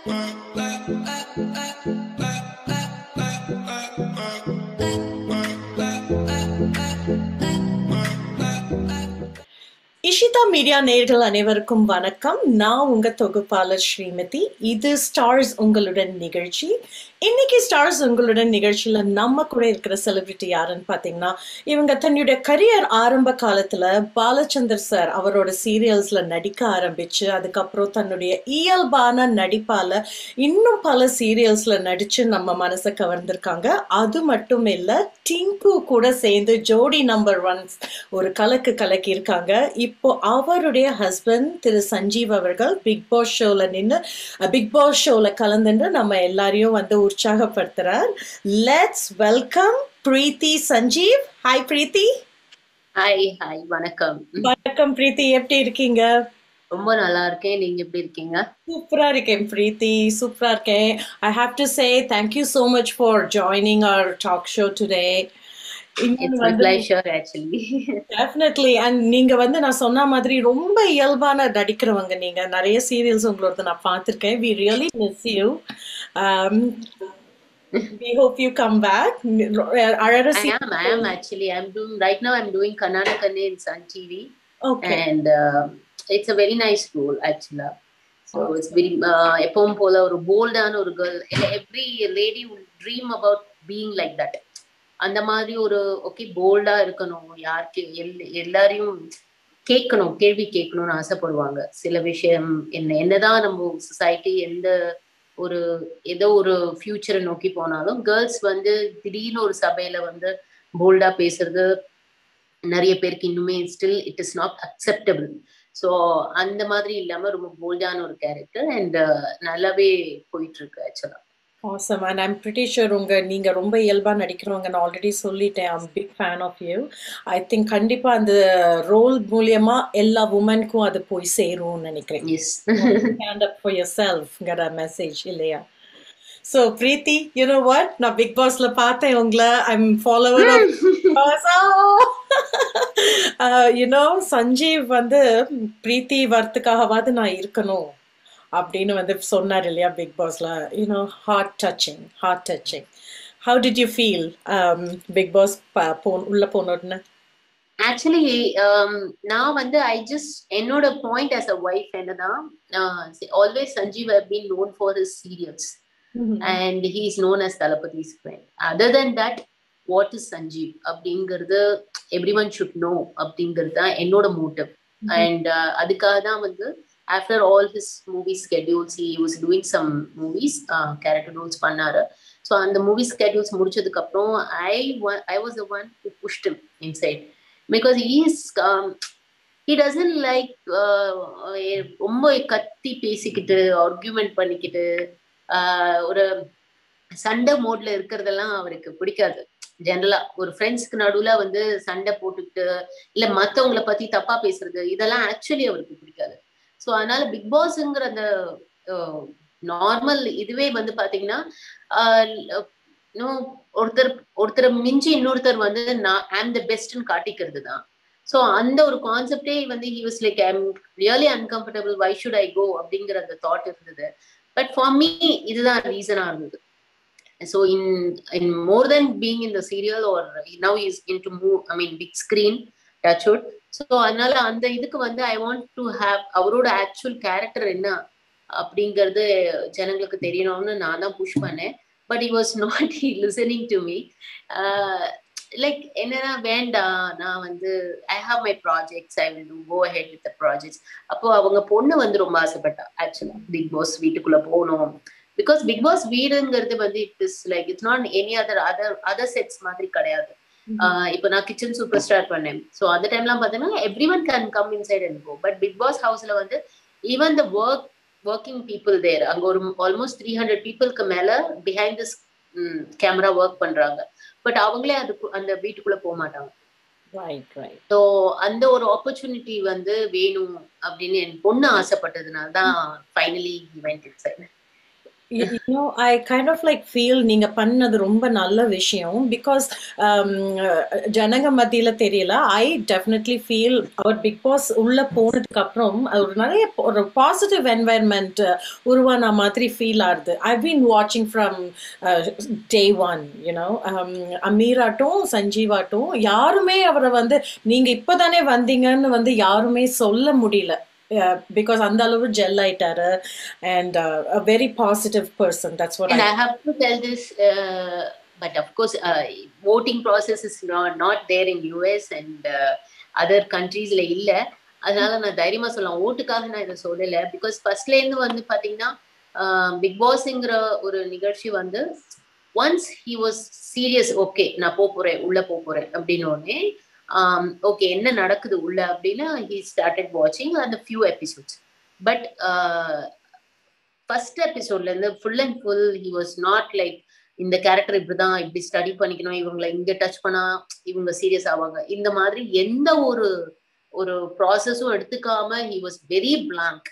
Ishita media நேர்கள் அனைவருக்கும் வணக்கம் நான் உங்க தொகுப்பாளர் ஸ்ரீமதி இது ஸ்டார்ஸ் உங்களுடன் நிகழ்ச்சி இன்னைக்கு ஸ்டார்ஸ் உங்களுடன் நிகழ்ச்சியில நம்ம கூட இருக்கிற செலிபிரிட்டி யாருன்னு பாத்தீங்கன்னா இவங்க தன்னுடைய கரியர் ஆரம்ப காலத்துல பாலச்சந்தர் சார் அவரோட சீரியல்ஸ்ல நடிக்க ஆரம்பிச்சு அதுக்கப்புறம் தன்னுடைய இயல்பான நடிப்பால இன்னும் பல சீரியல்ஸ்ல நடிச்சு நம்ம மனசை கவர்ந்திருக்காங்க அது மட்டும் இல்ல டிங்கு கூட சேர்ந்து ஜோடி நம்பர் ஒன் ஒரு கலக்கு கலக்கி இருக்காங்க இப்போ அவருடைய ஹஸ்பண்ட் திரு சஞ்சீவ் அவர்கள் பிக் பாஸ் ஷோல நின்று பிக் பாஸ் ஷோல கலந்துட்டு நம்ம எல்லாரையும் வந்து உற்சாகப்படுத்துறார் let's welcome Preethi Sanjeev hi Preethi hi hi வணக்கம் வணக்கம் பிரீத்தி எப்படி இருக்கீங்க ரொம்ப நல்லா இருக்கேன் நீங்க எப்படி இருக்கீங்க சூப்பரா இருக்கேன் பிரீத்தி சூப்பரா இருக்கேன் I have to say thank you so much for joining our talk show today it's my pleasure actually definitely and நீங்க வந்து நான் சொன்ன மாதிரி ரொம்ப இயல்பான நடிக்கிறவங்க நீங்க நிறைய சீரியல்ஸ் உங்களோட நான் பார்த்திருக்கேன் we really miss you we hope you come back அழற I am I am actually I'm doing right now I'm doing Karnataka in Sun TV okay and uh, it's a very nice role actually so it's very uh, எப்பவும் போல ஒரு போல்டான ஒரு girl every lady will dream about being like that அந்த மாதிரி ஒரு okay போல்டா இருக்கணும் யாருக்கு எல் எல்லாரையும் கேட்கணும் கேள்வி கேட்கணும்னு ஆசைப்படுவாங்க சில விஷயம் என்ன என்னதான் நம்ம சொசைட்டி எந்த ஒரு ஏதோ ஒரு ஃபியூச்சரை நோக்கி போனாலும் கேர்ள்ஸ் வந்து திடீர்னு ஒரு சபையில வந்து போல்டா பேசுறது நிறைய பேருக்கு இன்னுமே still it is not acceptable so அந்த மாதிரி இல்லாம ரொம்ப போல்டான ஒரு கேரக்டர் அண்ட் நல்லாவே போயிட்டு இருக்கு actually awesome and I'm pretty sure உங்க நீங்க ரொம்ப இயல்பா நடிக்கிறவங்க நான் ஆல்ரெடி சொல்லிட்டேன் I'm big fan of you I think கண்டிப்பா அந்த ரோல் மூலியமா எல்லா உமனுக்கும் அது போய் சேரும்னு நினைக்கிறேன் எஸ் stand up for yourselfங்கிற மெசேஜ் இல்லையா ஸோ பிரீத்தி யூனோ வாட் நான் பிக் பாஸ்ல பார்த்தேன் உங்களை ஐம் ஃபாலோவர் யூனோ சஞ்சீவ் வந்து பிரீத்தி வரத்துக்காகவாது நான் இருக்கணும் அப்படின்னு வந்து சொன்னார் இல்லையா பிக் பாஸ்ல you know heart touching heart touching how did you feel Bigg Boss போ உள்ள போனோன்னு ஆக்சுவலி நான் வந்து ஐ ஜஸ்ட் என்னோட பாயிண்ட் ஆஸ் அ ஒய்ஃப் என்னன்னா always Sanjeev have been known for his serials and he is known as தளபதிஸ் friend other then that what is Sanjeev அப்படிங்கிறது every one should know அப்படிங்கிறது தான் என்னோட மோட்டிவ் அண்ட் அதுக்காக தான் வந்து after all his movie schedules he was doing some movies character roles பண்ணாரு so அந்த மூவி ஸ்கெடியூல்ஸ் முடிச்சதுக்கு அப்புறம் I I was the one who pushed inside because is he doesn't like ரொம்ப கத்தி பேசிக்கிட்டு ஆர்கியூமெண்ட் பண்ணிக்கிட்டு ஒரு சண்டை மோட்ல இருக்கிறதெல்லாம் அவருக்கு பிடிக்காது ஜெனரலா ஒரு ஃப்ரெண்ட்ஸ்க்கு நடுவுல வந்து சண்டை போட்டுக்கிட்டு இல்ல மத்தவங்களை பத்தி தப்பா பேசுறது இதெல்லாம் ஆக்சுவலி அவருக்கு பிடிக்காது ஸோ அதனால பிக் பாஸ்ங்கிற அந்த நார்மல் இதுவே வந்து பாத்தீங்கன்னா ஒருத்தர் ஒருத்தரை மிஞ்சி இன்னொருத்தர் வந்து நான் ஆம் த பெஸ்ட்னு காட்டிக்கிறது தான் ஸோ அந்த ஒரு கான்செப்டே வந்து he was like I'm really uncomfortable why should I go அப்படிங்கிற அந்த தாட் இருந்தது பட் ஃபார் மீ இதுதான் ரீசனா இருந்தது so in in more then being in the serial ஒரு now is in to move I mean big screen touch wood so அதனால அந்த இதுக்கு வந்து ஐ வாண்ட் டு ஹாவ் அவரோட ஆக்சுவல் கேரக்டர் என்ன அப்படிங்கிறது ஜனங்களுக்கு தெரியணும்னு நான் தான் புஷ் பண்ணேன் but he was not he listening to me like என்னன்னா வேண்டாம் நான் வந்து I have my projects I will to go head with projects அப்போ அவங்க பொண்ணு வந்து ரொம்ப ஆசைப்பட்டா ஆக்சுவலா பிக் பாஸ் வீட்டுக்குள்ள போகணும் பிகாஸ் பிக் பாஸ் வீடுங்கிறது வந்து it is like it's not any other other other sets மாதிரி கிடையாது இப்போ நான் கிச்சன் சூப்பர் ஸ்டார் பண்ணேன் ஸோ அந்த டைம்லாம் பார்த்தீங்கன்னா everyone can come inside and go but Bigg Boss ஹவுஸ்ல வந்து even the work working people there அங்க ஒரு ஆல்மோஸ்ட் த்ரீ ஹண்ட்ரட் பீப்புளுக்கு மேல பிஹைண்ட் திஸ் கேமரா ஒர்க் பண்றாங்க பட் அவங்களே அது அந்த வீட்டுக்குள்ள போக மாட்டாங்க ஸோ அந்த ஒரு ஆப்பர்ச்சுனிட்டி வந்து வேணும் அப்படின்னு என் பொண்ணு ஆசைப்பட்டதுனால தான் finally event it side you, you know i kind of like feel நீங்க பண்ணது ரொம்ப நல்ல விஷயம் பிகாஸ் ஜனங்க மத்தியில தெரியல ஐ டெஃபினெட்லி ஃபீல் அவர் பிக் பாஸ் உள்ள போனதுக்கு அப்புறம் ஒரு நிறைய ஒரு பாசிட்டிவ் என்வாயன்மெண்ட் உருவான மாதிரி ஃபீல் ஆகுது ஐ பீன் வாட்சிங் ஃப்ரம் டே ஒன் யூனோ அமீராட்டும் சஞ்சீவாட்டும் யாருமே அவரை வந்து நீங்க இப்பதானே வந்தீங்கன்னு வந்து யாருமே சொல்ல முடியல பிகாஸ் அந்த அளவு ஜெல் ஆயிட்டாரு and a very positive person that's what And I have to tell this, uh, but of course, uh, voting process is not, not there in US and uh, other countries ல இல்ல அதனால நான் தைரியமா சொல்லலாம் ஓட்டுக்காக நான் இதை சொல்லல பிகாஸ் ஃபர்ஸ்ட்ல இருந்து வந்து பாத்தீங்கன்னா பிக் பாஸ்ங்கிற ஒரு நிகழ்ச்சி வந்து once he was serious okay நான் போக போறேன் உள்ள போக போறேன் அப்படின்னு உடனே ஓகே என்ன நடக்குது உள்ள அப்படின்னு ஹி ஸ்டார்டட் வாட்சிங் அந்த ஃபியூ எபிசோட்ஸ் பட் ஃபர்ஸ்ட் எபிசோட்ல இருந்து full and full he was not like இந்த கேரக்டர் இப்படிதான் இப்படி ஸ்டடி பண்ணிக்கணும் இவங்களை இங்க டச் பண்ணா இவங்க சீரியஸ் ஆவாங்க இந்த மாதிரி எந்த ஒரு ஒரு ப்ராசஸும் எடுத்துக்காம he was very blank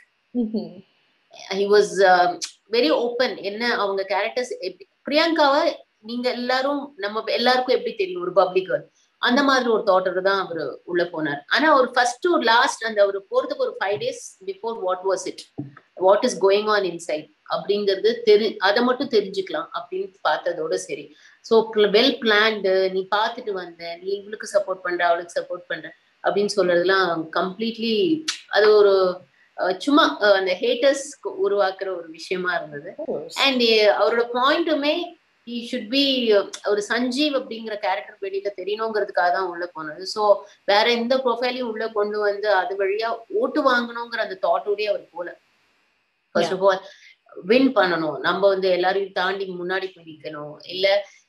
he was very open என்ன அவங்க கேரக்டர்ஸ் பிரியங்காவை நீங்க எல்லாரும் நம்ம எல்லாருக்கும் எப்படி தெரியும் ஒரு பப்ளிக் அந்த மாதிரி ஒரு தாட்டர் தான் அவர் உள்ள போனார் ஆனா ஒரு ஃபர்ஸ்ட் ஒரு லாஸ்ட் அந்த ஒரு போறதுக்கு ஒரு five days before what was it what is going on inside அப்படிங்கிறது தெரி அதை மட்டும் தெரிஞ்சுக்கலாம் அப்படின்னு பார்த்ததோட சரி ஸோ வெல் பிளான்டு நீ பார்த்துட்டு வந்த நீ இவளுக்கு சப்போர்ட் பண்ற அவளுக்கு சப்போர்ட் பண்ற அப்படின்னு சொல்றதுலாம் கம்ப்ளீட்லி அது ஒரு சும்மா அந்த ஹேட்டர்ஸ் உருவாக்குற ஒரு விஷயமா இருந்தது அண்ட் அவரோட பாயிண்ட்டுமே ஹி ஷுட் பி ஒரு சஞ்சீவ் அப்படிங்கிற கேரக்டர் வெளியில தெரியணுங்கிறதுக்காக தான் உள்ள போனது ஸோ வேற எந்த ப்ரொஃபைலையும் உள்ள கொண்டு வந்து அது வழியா ஓட்டு வாங்கணுங்கிற அந்த தாட்டோடய அவர் போல ஃபர்ஸ்ட் ஆஃப் ஆல் வின் பண்ணணும் நம்ம வந்து எல்லாரையும் தாண்டி முன்னாடி போய் நிக்கணும் இல்ல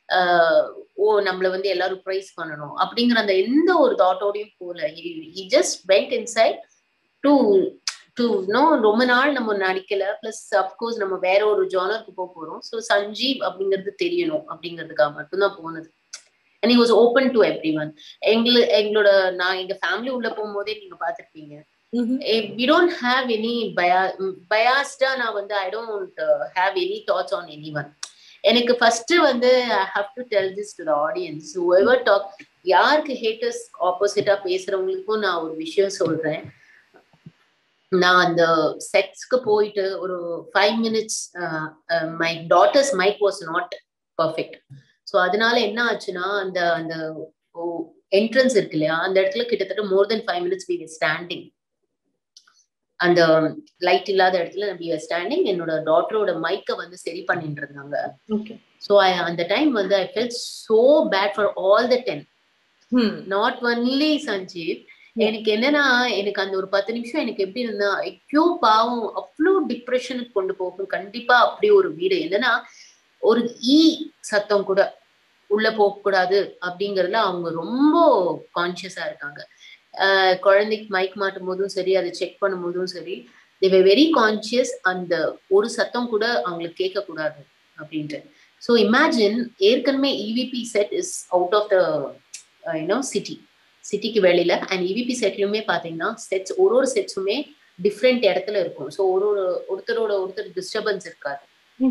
ஓ நம்மள வந்து எல்லாரும் ப்ரைஸ் பண்ணணும் அப்படிங்கிற அந்த எந்த ஒரு தாட்டோடையும் போல he just went inside to to know ரொம்ப நாள் நம்ம நடிக்கல பிளஸ் அப்கோர்ஸ் நம்ம வேற ஒரு ஜானருக்கு போக போறோம் ஸோ சஞ்சீவ் அப்படிங்கிறது தெரியணும் அப்படிங்கிறதுக்காக மட்டும்தான் போனது and was open to everyone எங்களு எங்களோட நான் எங்க ஃபேமிலி உள்ள போகும்போதே நீங்க பாத்திருப்பீங்க வி டோன்ட் ஹாவ் எனி பயா பயாஸ்டா நான் வந்து I don't have any thoughts on anyone எனக்கு ஃபர்ஸ்ட் வந்து I have to tell this to the audience ever talk யாருக்கு ஹேட்டர்ஸ் ஆப்போசிட்டா பேசுறவங்களுக்கும் நான் ஒரு விஷயம் சொல்றேன் நான் அந்த செட்ஸ்க்கு போயிட்டு ஒரு five minutes my daughter's mic was not perfect so அதனால என்ன ஆச்சுன்னா அந்த அந்த என்ட்ரன்ஸ் இருக்கு இல்லையா அந்த இடத்துல கிட்டத்தட்ட more than five minutes we standing அந்த லைட் இல்லாத இடத்துல நம்ம ஸ்டாண்டிங் என்னோட டாட்டரோட மைக்கை வந்து சரி பண்ணிட்டு இருந்தாங்க ஸோ ஐ அந்த டைம் வந்து I fell so bad for all the ten not only Sanjeev எனக்கு என்னன்னா எனக்கு அந்த ஒரு பத்து நிமிஷம் எனக்கு எப்படி இருந்தா ஐயோ பாவம் அவ்வளோ டிப்ரெஷனுக்கு கொண்டு போகும் கண்டிப்பா அப்படி ஒரு வீடு என்னன்னா ஒரு ஈ சத்தம் கூட உள்ள போக கூடாது அப்படிங்கறதுல அவங்க ரொம்ப கான்சியஸா இருக்காங்க குழந்தைக்கு மைக் மாட்டும் போதும் சரி அதை செக் பண்ணும் போதும் சரி தேவை வெரி கான்சியஸ் அந்த ஒரு சத்தம் கூட அவங்களுக்கு கேட்க கூடாது அப்படின்ட்டு ஸோ இமேஜின் ஏற்கனவே EVP set is out of the you know city சிட்டிக்கு வெளியில அண்ட் இவிபி செட்லயுமே பாத்தீங்கன்னா செட்ஸ் ஒரு ஒரு செட்ஸுமே டிஃப்ரெண்ட் இடத்துல இருக்கும் ஸோ ஒரு ஒரு ஒருத்தரோட ஒருத்தர் டிஸ்டர்பன்ஸ் இருக்காது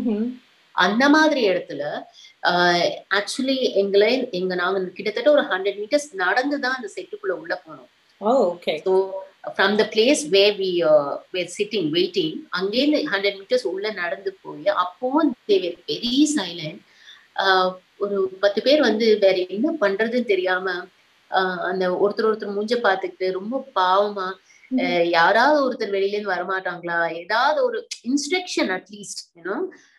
அந்த மாதிரி இடத்துல ஆக்சுவலி எங்களை எங்க நாங்க கிட்டத்தட்ட ஒரு ஹண்ட்ரட் மீட்டர்ஸ் நடந்து தான் அந்த செட்டுக்குள்ள உள்ள போனோம் so from the place way we were sitting waiting அங்கேருந்து ஹண்ட்ரட் மீட்டர்ஸ் உள்ள நடந்து போய் அப்பவும் தேவர் வெரி சைலண்ட் ஒரு பத்து பேர் வந்து வேற என்ன பண்றதுன்னு தெரியாம அந்த ஒருத்தர் ஒருத்தர் மூஞ்ச பாத்துக்கிட்டு ரொம்ப பாவமா யாராவது ஒருத்தர் வெளியில இருந்து வரமாட்டாங்களா ஏதாவது ஒரு இன்ஸ்ட்ரக்ஷன் அட்லீஸ்ட் யூனோ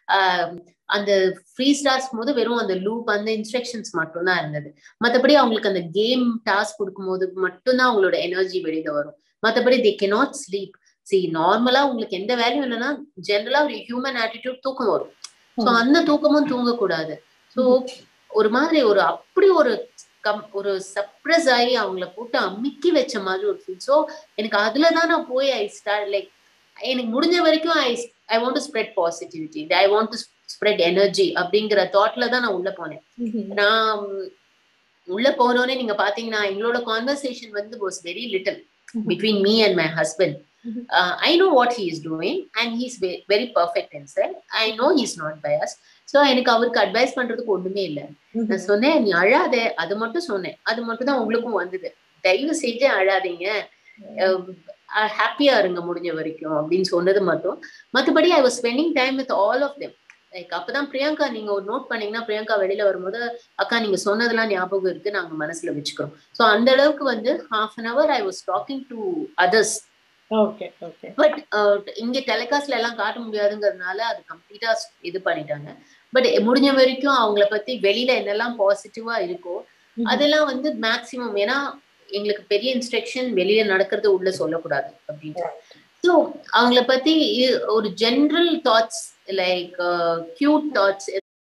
அந்த ஃப்ரீ ஸ்டார்ஸ் போது வெறும் அந்த லூப் அந்த இன்ஸ்ட்ரக்ஷன்ஸ் மட்டும்தான் இருந்தது மற்றபடி அவங்களுக்கு அந்த கேம் டாஸ்க் கொடுக்கும் போது மட்டும்தான் அவங்களோட எனர்ஜி வெளியில வரும் மற்றபடி they can not sleep see நார்மலா உங்களுக்கு எந்த வேலையும் இல்லைன்னா ஜென்ரலா ஒரு ஹியூமன் ஆட்டிடியூட் தூக்கம் வரும் ஸோ அந்த தூக்கமும் தூங்கக்கூடாது ஸோ ஒரு மாதிரி ஒரு அப்படி ஒரு கம் ஒரு சப்ரஸ் ஆகி அவங்கள போட்டு அமுக்கி வச்ச மாதிரி ஒரு ஃபீல் ஸோ எனக்கு அதுல தான் நான் போய் ஐ ஸ்டார்ட் லைக் எனக்கு முடிஞ்ச வரைக்கும் I I want to spread positivity I want to spread energy அப்படிங்கிற தாட்ல தான் நான் உள்ள போனேன் நான் உள்ள போனோடனே நீங்க பாத்தீங்கன்னா எங்களோட கான்வர்சேஷன் வந்து was very little between me and my husband I know what he is doing and he's very perfect in sir I know he's not bias so எனக்கு அவருக்கு அட்வைஸ் பண்றதுக்கு ஒண்ணுமே இல்லை நான் சொன்னேன் நீ அழாத அது மட்டும் சொன்னேன் அது மட்டும் தான் உங்களுக்கும் வந்தது தயவு செஞ்சு அழாதீங்க ஹாப்பியா இருங்க முடிஞ்ச வரைக்கும் அப்படின்னு சொன்னது மட்டும் மற்றபடி I was spending time with all of them like அப்பதான் பிரியங்கா நீங்க ஒரு நோட் பண்ணீங்கன்னா பிரியங்கா வெளியில வரும்போது அக்கா நீங்க சொன்னதெல்லாம் ஞாபகம் இருக்கு நாங்க மனசுல வச்சுக்கிறோம் ஸோ அந்த அளவுக்கு வந்து half an hour I was talking to others okay okay but இங்க டெலிகாஸ்ட்ல எல்லாம் காட்ட முடியாதுங்கிறதுனால அது கம்ப்ளீட்டா இது பண்ணிட்டாங்க பட் முடிஞ்ச வரைக்கும் அவங்கள பத்தி வெளியில என்னெல்லாம் பாசிட்டிவா இருக்கோ அதெல்லாம் வந்து மேக்சிமம் ஏன்னா எங்களுக்கு பெரிய இன்ஸ்ட்ரக்ஷன் வெளியில நடக்கிறது உள்ள சொல்லக்கூடாது அப்படின்ட்டு ஸோ அவங்கள பத்தி ஒரு general thoughts like cute thoughts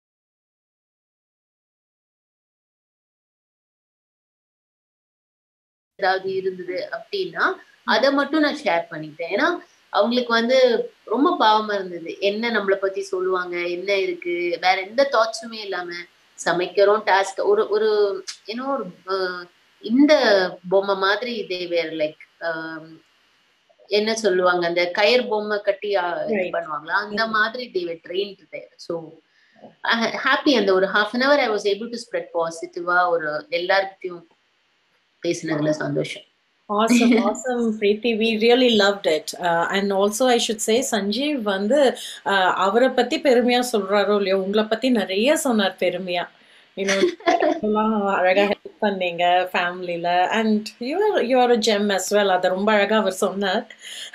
ஏதாவது இருந்தது அப்படின்னா அதை மட்டும் நான் ஷேர் பண்ணிட்டேன் ஏன்னா அவங்களுக்கு வந்து ரொம்ப பாவமா இருந்தது என்ன நம்மளை பத்தி சொல்லுவாங்க என்ன இருக்கு வேற எந்த தாட்ஸுமே இல்லாம சமைக்கிறோம் டாஸ்க் ஒரு ஒரு ஏன்னோ ஒரு இந்த பொம்மை மாதிரி இதே வேற லைக் என்ன சொல்லுவாங்க அந்த கயர் பொம்மை கட்டி பண்ணுவாங்களா அந்த மாதிரி தேவை ட்ரெயின் ஸோ ஹாப்பி அந்த ஒரு half an hour I was able to spread பாசிட்டிவா ஒரு எல்லாருக்கிட்டையும் பேசினதுல சந்தோஷம் awesome awesome preeti we really loved it uh, and also i should say sanjeev வந்து அவரை பத்தி பெருமையா சொல்றாரோ இல்லையோ உங்களை பத்தி நிறைய சொன்னார் பெருமையா இன்னும் அழகா ஹெல்ப் பண்ணீங்க ஃபேமிலில and you're you're gem as well அதை ரொம்ப அழகா அவர் சொன்னார்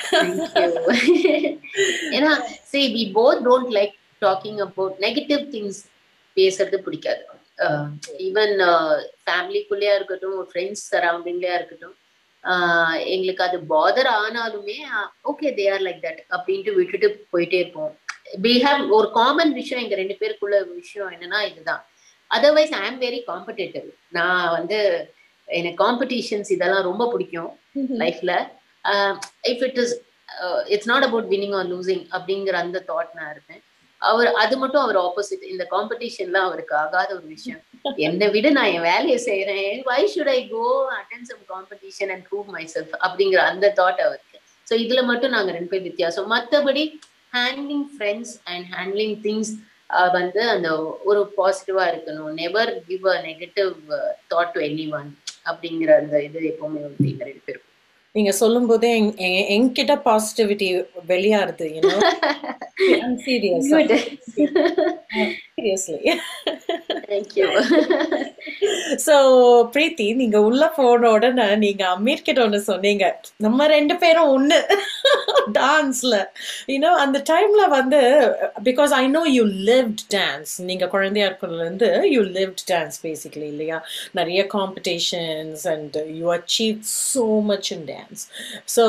ஏன்னா see we both don't like talking about negative things பேசுறது பிடிக்காது ஈவன் ஃபேமிலிக்குள்ளேயா இருக்கட்டும் ஃப்ரெண்ட்ஸ் சரௌண்டிங்லயா இருக்கட்டும் எங்களுக்கு அது பாதர் ஆனாலுமே okay they are like that அப்படின்ட்டு விட்டுட்டு போயிட்டே இருப்போம் வி ஹாவ் ஒரு காமன் விஷயம் எங்க ரெண்டு பேருக்குள்ள விஷயம் என்னன்னா இதுதான் otherwise I am very competitive நான் வந்து எனக்கு காம்படிஷன்ஸ் இதெல்லாம் ரொம்ப பிடிக்கும் லைஃப்ல if it is it's not about winning or losing அப்படிங்கிற அந்த தாட் நான் இருப்பேன் அவர் அது மட்டும் அவர் ஆப்போசிட் இந்த காம்படிஷன்லாம் அவருக்கு ஆகாத ஒரு விஷயம் என்னை விட நான் என் வேலையை செய்யறேன் why should I go attend some competition and prove myself அப்படிங்கிற அந்த தாட் அவருக்கு ஸோ இதுல மட்டும் நாங்க ரெண்டு பேர் வித்தியாசம் மற்றபடி handling friends and handling things வந்து அந்த ஒரு பாசிட்டிவா இருக்கணும் never give a negative thought to anyone அப்படிங்கிற அந்த இது எப்பவுமே வந்து எங்க ரெண்டு பேருக்கும் நீங்க சொல்லும் போதே என்கிட்ட பாசிட்டிவிட்டி வெளியாருது you know serious seriously thank you so Preethi நீங்க உள்ள போன உடனே நீங்க அமீர் கிட்ட ஒன்று சொன்னீங்க நம்ம ரெண்டு பேரும் ஒன்று டான்ஸ்ல யூனோ அந்த டைம்ல வந்து because I know you lived dance நீங்க குழந்தையா இருக்கிறதுலேருந்து யூ லிவ்ட் டான்ஸ் பேசிக்கலி இல்லையா நிறைய competitions and you achieve so much in dance so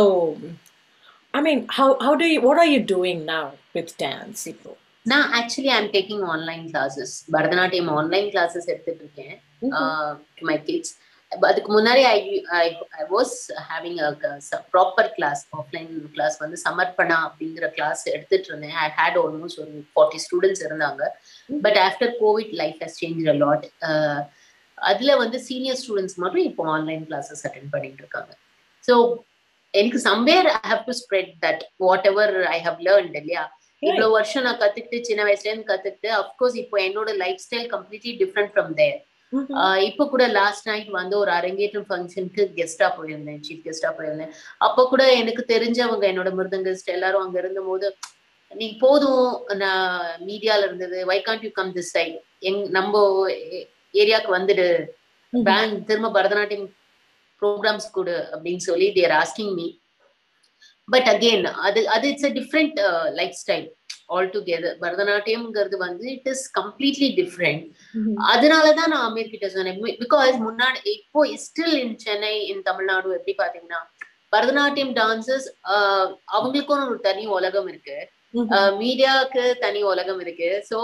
I mean how how do you what are you doing now with dance இப்போ நான் actually I'm taking online classes Bharatanatyam online classes எடுத்துட்டு இருக்கேன் to my kids அதுக்கு முன்னாடி I I was having a proper class offline class வந்து சமர்ப்பணா அப்படிங்கிற class எடுத்துட்டு இருந்தேன் ஐ ஹேட் ஆல்மோஸ்ட் ஒரு ஃபார்ட்டி ஸ்டூடெண்ட்ஸ் இருந்தாங்க but after COVID life has change a lot அதுல வந்து சீனியர் ஸ்டூடெண்ட்ஸ் மட்டும் இப்போ ஆன்லைன் கிளாஸஸ் அட்டென்ட் பண்ணிட்டு இருக்காங்க ஸோ எனக்கு somewhere I have to spread that whatever I have learnt இல்லையா இவ்வளவு வருஷம் நான் கத்துக்கிட்டு சின்ன வயசுல இருந்து கத்துக்கிட்டு அப்கோர்ஸ் இப்போ என்னோட lifestyle completely different from there இப்போ கூட லாஸ்ட் நைட் வந்து ஒரு அரங்கேற்றம் ஃபங்க்ஷனுக்கு கெஸ்டா போயிருந்தேன் சீஃப் கெஸ்டா போயிருந்தேன் அப்போ கூட எனக்கு தெரிஞ்சவங்க என்னோட மிருதங்கஸ்ட் எல்லாரும் அங்க இருந்த போது நீ போதும் நான் மீடியால இருந்தது why can't you come this side எங் நம்ம ஏரியாவுக்கு வந்துடு பேங்க் திரும்ப பரதநாட்டியம் ப்ரோக்ராம்ஸ் கொடு அப்படின்னு சொல்லி there asking me but again அது அது it's a different lifestyle altogether பரதநாட்டியம்ங்கிறது வந்து இட் இஸ் கம்ப்ளீட்லி டிஃப்ரெண்ட் அதனாலதான் நான் அமீர் கிட்ட சொன்னேன் பிகாஸ் முன்னாடி இப்போ still in Chennai in Tamil Nadu எப்படி பாத்தீங்கன்னா பரதநாட்டியம் டான்சஸ் அவங்களுக்கும் ஒரு தனி உலகம் இருக்கு மீடியாவுக்கு தனி உலகம் இருக்கு so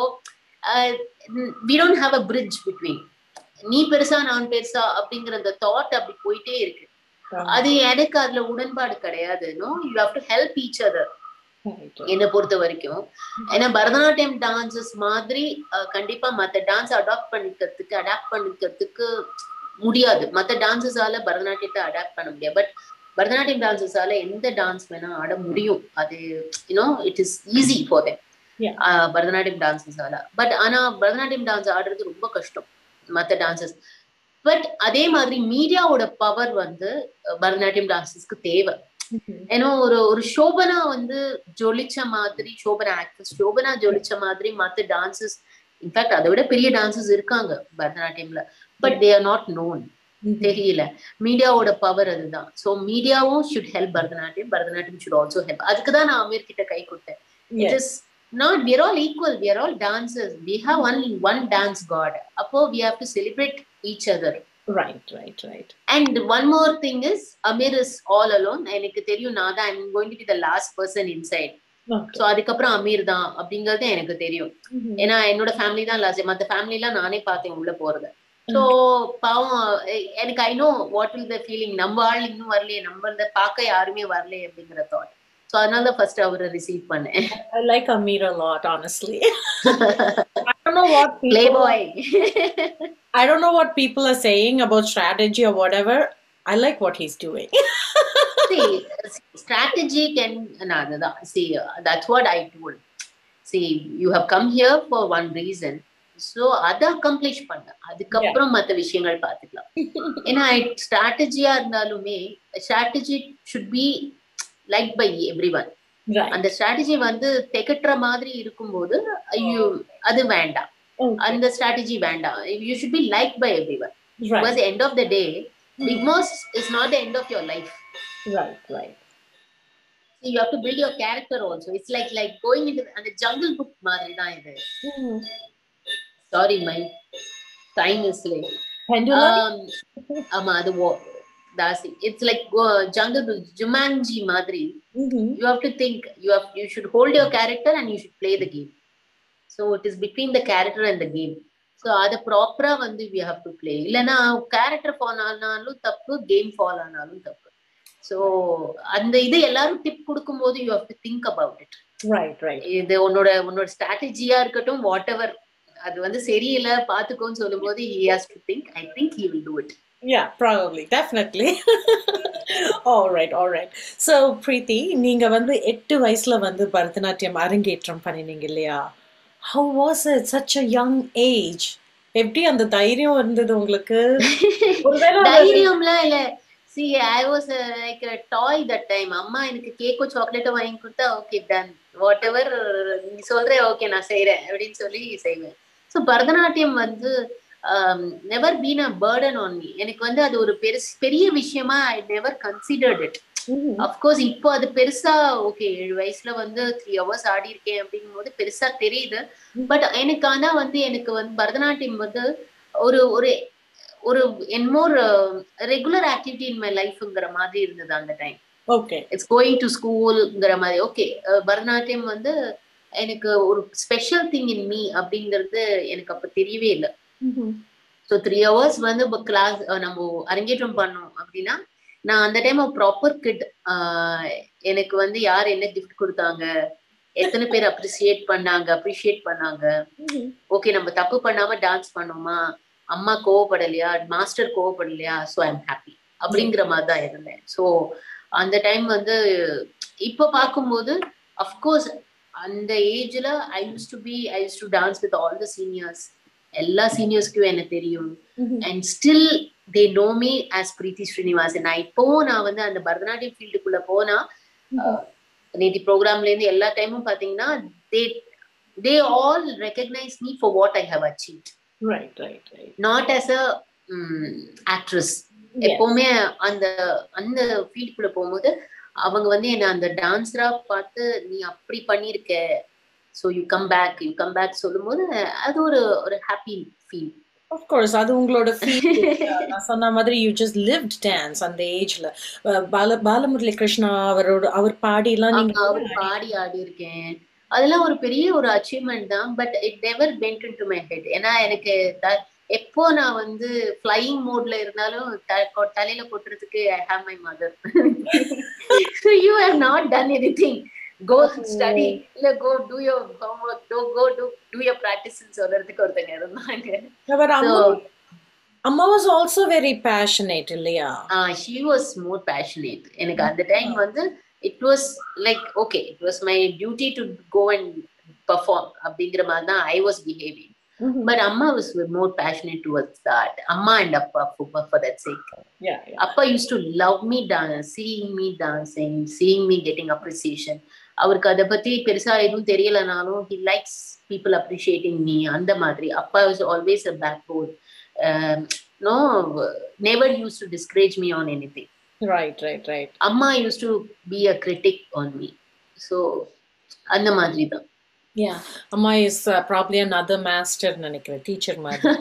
we don't have a bridge between நீ பெருசா நான் பெருசா அப்படிங்கிற அந்த தாட் அப்படி போயிட்டே இருக்கு அது எனக்கு அதுல உடன்பாடு கிடையாது no you have to help each other என்னை பொறுத்த வரைக்கும் ஏன்னா பரதநாட்டியம் டான்சஸ் மாதிரி கண்டிப்பா மத்த டான்ஸ் அடாப்ட் பண்ணிக்கிறதுக்கு அடாப்ட் பண்ணிக்கிறதுக்கு முடியாது மத்த டான்சஸால பரதநாட்டியத்தை அடாப்ட் பண்ண முடியாது பட் பரதநாட்டியம் டான்சஸால எந்த டான்ஸ் வேணா ஆட முடியும் அது you know it is easy for them Yeah. Bharatanatyam டான்சஸால பட் ஆனா பரதநாட்டியம் டான்ஸ் ஆடுறது ரொம்ப கஷ்டம் மத்த டான்சஸ் பட் அதே மாதிரி மீடியாவோட பவர் வந்து அஹ், பரதநாட்டியம் டான்சஸ்க்கு தேவை ஏன்னா ஒரு ஒரு சோபனா வந்து ஜொலிச்ச மாதிரி சோபனா ஆக்ட்ரஸ் சோபனா ஜொலிச்ச மாதிரி மத்த டான்சஸ் இன்ஃபேக்ட் அதை விட பெரிய டான்சஸ் இருக்காங்க பரதநாட்டியம்ல but they are not known தெரியல மீடியாவோட பவர் அதுதான் சோ மீடியாவும் should help Bharatanatyam Bharatanatyam should also help அதுக்கு தான் நான் அமீர் கிட்ட கை கொடுத்தேன் it is not we are all equal we are all dancers we have only one dance god அப்போ we have to celebrate each other right right right and one more thing is amir is all alone எனக்கு தெரியும் நான் தான் i'm going to be the last person inside okay so அதுக்கப்புறம் அமீர் தான் அப்படிங்கறது எனக்கு தெரியும் ஏன்னா என்னோட ஃபேமிலி தான் லாஸ்ட் மத்த ஃபேமிலி எல்லாம் நானே பார்த்தேன் உள்ள போறத சோ பாவம் எ- எனக்கு ஐ நோ வாட் இல் த ஃபீலிங் நம்ம ஆள் இன்னும் வரலையே நம்ம இந்த பார்க்க யாருமே வரலையே அப்படிங்கிற தாட் சோ அதனால தான் ஃபர்ஸ்ட் அவரை ரிசீவ் பண்ணேன் I like Amir a lot, honestly. I don't know what play people, boy I don't know what people are saying about strategy or whatever. I like what he's doing. see strategy can no, அதுதான் see uh, that's what i told see you have come here for one reason so அதை accomplish பண்ண அதுக்கப்புறம் மத்த விஷயங்கள் பார்த்துக்கலாம் ஏன்னா ஸ்ட்ராட்டஜியா இருந்தாலுமே strategy should be like by everyone Right. அந்த ஸ்ட்ராட்டஜி வந்து திகட்டுற மாதிரி இருக்கும்போது ஐயோ அது வேண்டாம் Okay. அந்த ஸ்ட்ராட்டஜி வேண்டாம் you should be like by everyone Right. Because end of the day Bigg Boss is not the end of your life Right. Right. So you have to build your character also. It's like like going into the, and the jungle book மாதிரி தான் இது. Mm. Sorry, my time is late. Pendulum. Um, ஆமா அது wo- that's it. It's like uh, jungle book, Jumanji மாதிரி. Mhm. You have to think. You have you should hold your character and you should play the game. So it is between the character and the game. So அதை ப்ராப்பரா வந்து we have to play. இல்லைன்னா character fall ஆனாலும் தப்பு game fall ஆனாலும் தப்பு so அந்த இது எல்லாரும் டிப் கொடுக்கும்போது you have to think about it Right. Right. இது உன்னோட உன்னோட ஸ்ட்ராட்டஜியா இருக்கட்டும் வாட் எவர் அது வந்து சரியில்லை பாத்துக்கோன்னு சொல்லும்போது he has to think i think he will do it Yeah, probably, definitely. all right, all right. So, Preeti, நீங்க வந்து எட்டு வயசுல வந்து பரதநாட்டியம் அரங்கேற்றம் பண்ணினீங்க இல்லையா How was it? Such a young age. எப்படி அந்த தைரியம் இருந்தது உங்களுக்கு ஒருவேளை அது- தைரியம்லாம் இல்ல see I was like toy that time அம்மா எனக்கு கேக்கோ சாக்லேட்டோ வாங்கி கொடுத்தா ஓகே டன் வாட் எவர் நீ சொல்ற ஓகே நான் செய்றேன் அப்படின்னு சொல்லி செய்வேன் ஸோ பரதநாட்டியம் வந்து never been a burden on me எனக்கு வந்து அது ஒரு பெருசு பெரிய விஷயமா I never considered it Mhm. Of course இப்போ அது பெருசா ஓகே ஏழு வயசுல வந்து த்ரீ ஹவர்ஸ் ஆடி இருக்கேன் அப்படிங்கும் போது பெருசா தெரியுது பட் எனக்கு ஆனா வந்து எனக்கு வந்து பரதநாட்டியம் வந்து ஒரு ஒரு ஒரு என்மோர் ரெகுலர் ஆக்டிவிட்டி இன் மை லைஃப்ங்கிற மாதிரி இருந்தது அந்த time Okay. It's going to ஸ்கூல்ங்கிற மாதிரி ஓகே பரதநாட்டியம் வந்து எனக்கு ஒரு ஸ்பெஷல் திங் இன் மீ அப்படிங்கிறது எனக்கு அப்ப தெரியவே இல்லை Mhm. ஸோ த்ரீ ஹவர்ஸ் வந்து இப்போ கிளாஸ் நம்ம அரங்கேற்றம் பண்ணோம் அப்படின்னா நான் அந்த டைம் ப்ராப்பர் கிட் எனக்கு வந்து யார் என்ன கிஃப்ட் கொடுத்தாங்க எத்தனை பேர் அப்ரிசியேட் பண்ணாங்க அப்ரிஷியேட் பண்ணாங்க Mhm. ஓகே நம்ம தப்பு பண்ணாம டான்ஸ் பண்ணோமா அம்மா கோவப்படலையா மாஸ்டர் கோவப்படலையா ஸோ ஐம் ஹாப்பி அப்படிங்கிற மாதிரி தான் இருந்தேன் ஸோ அந்த டைம் வந்து இப்போ பார்க்கும்போது அஃப்கோர்ஸ் அந்த ஏஜ்ல I use to be I use to dance with all the seniors எல்லா சீனியர்ஸ்க்கும் எனக்கு தெரியும் Mhm. And still they know me as Preethi Srinivasan நான் இப்போ நான் வந்து அந்த பரதநாட்டியம் ஃபீல்டுக்குள்ள போனா Mhm. நேத்தி ப்ரோக்ராம்ல இருந்து எல்லா டைமும் பாத்தீங்கன்னா they they all recognise me for what I have achieve Right, right, right. Not as a actress Yes. எப்பவுமே அந்த அந்த ஃபீல்டுக்குள்ள போகும்போது அவங்க வந்து என்ன அந்த டான்ஸரா பார்த்து நீ அப்படி பண்ணிருக்க so you come back you come back சொல்லும்போது அது ஒரு ஒரு ஹாப்பி ஃபீல் Of course, அது உங்களோட feel. நான் சொன்ன மாதிரி you just lived dance அந்த ஏஜ்ல பால பாலமுரளி கிருஷ்ணா அவரோட அவர் பாடிலாம் நீங்க அவர் பாடி ஆடி இருக்கேன் அதெல்லாம் ஒரு பெரிய ஒரு அச்சீவ்மெண்ட் தான் but it never bent in to my head ஏன்னா எனக்கு த- எப்போ நான் வந்து ஃப்ளையிங் மோட்ல இருந்தாலும் த- கொ- தலையில கொட்டுறதுக்கு I have my mother you have not done anything go study இல்ல go do your homework do go do do your practice சொல்றதுக்கு ஒருத்தங்க இருந்தாங்க அவர் So, அம்மா Amma was also very passionate, இல்லையா? Uh, she was more passionate. எனக்கு அந்த time வந்து it was like okay, it was my duty to go and perform அப்படிங்கிற மாதிரி தான் I was behaving. But Amma was more passionate towards that. Amma and Appa for, for that sake. Yeah, yeah. Appa used to love me dance, seeing me dancing, seeing me getting appreciation. அவருக்கு அதை பத்தி பெருசா எதுவும் தெரியலனாலும் he likes people appreciating me அந்த மாதிரி அப்பா was always a backbone um, no never used to discourage me on anything Right, right, right. அம்மா used to be a critic on me so அந்த மாதிரி தான் Yeah. Amma is uh, probably another master, நினைக்கிறேன் teacher மாதிரி.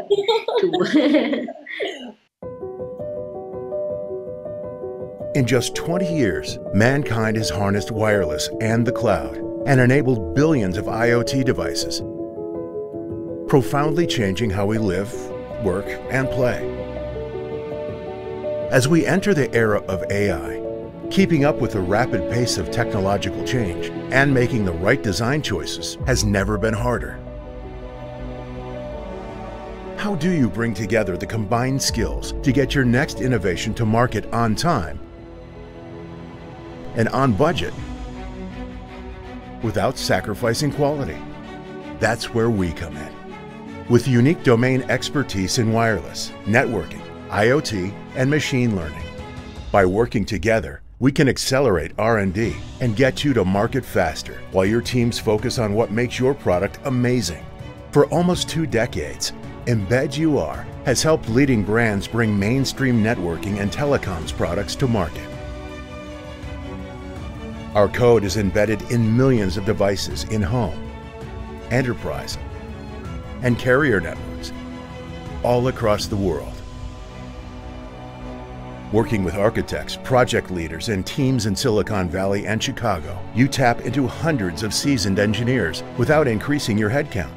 In just 20 years, mankind has harnessed wireless and the cloud and enabled billions of IoT devices, profoundly changing how we live, work, and play. As we enter the era of AI, keeping up with the rapid pace of technological change and making the right design choices has never been harder. How do you bring together the combined skills to get your next innovation to market on time and on budget without sacrificing quality? That's where we come in. With unique domain expertise in wireless, networking, IoT, and machine learning. By working together, we can accelerate R&D and get you to market faster while your teams focus on what makes your product amazing. For almost two decades, Embed UR has helped leading brands bring mainstream networking and telecoms products to market. Our code is embedded in millions of devices in home, enterprise, and carrier networks all across the world. Working with architects, project leaders, and teams in Silicon Valley and Chicago, you tap into hundreds of seasoned engineers without increasing your headcount.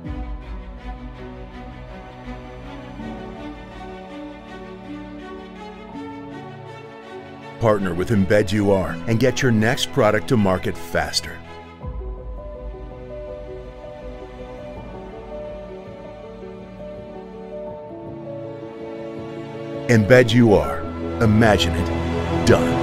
Partner with Embed UR and get your next product to market faster. Embed UR. Imagine it done.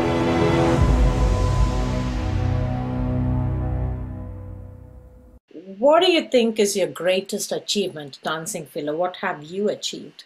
What do you think is your greatest achievement, dancing filler? What have you achieved?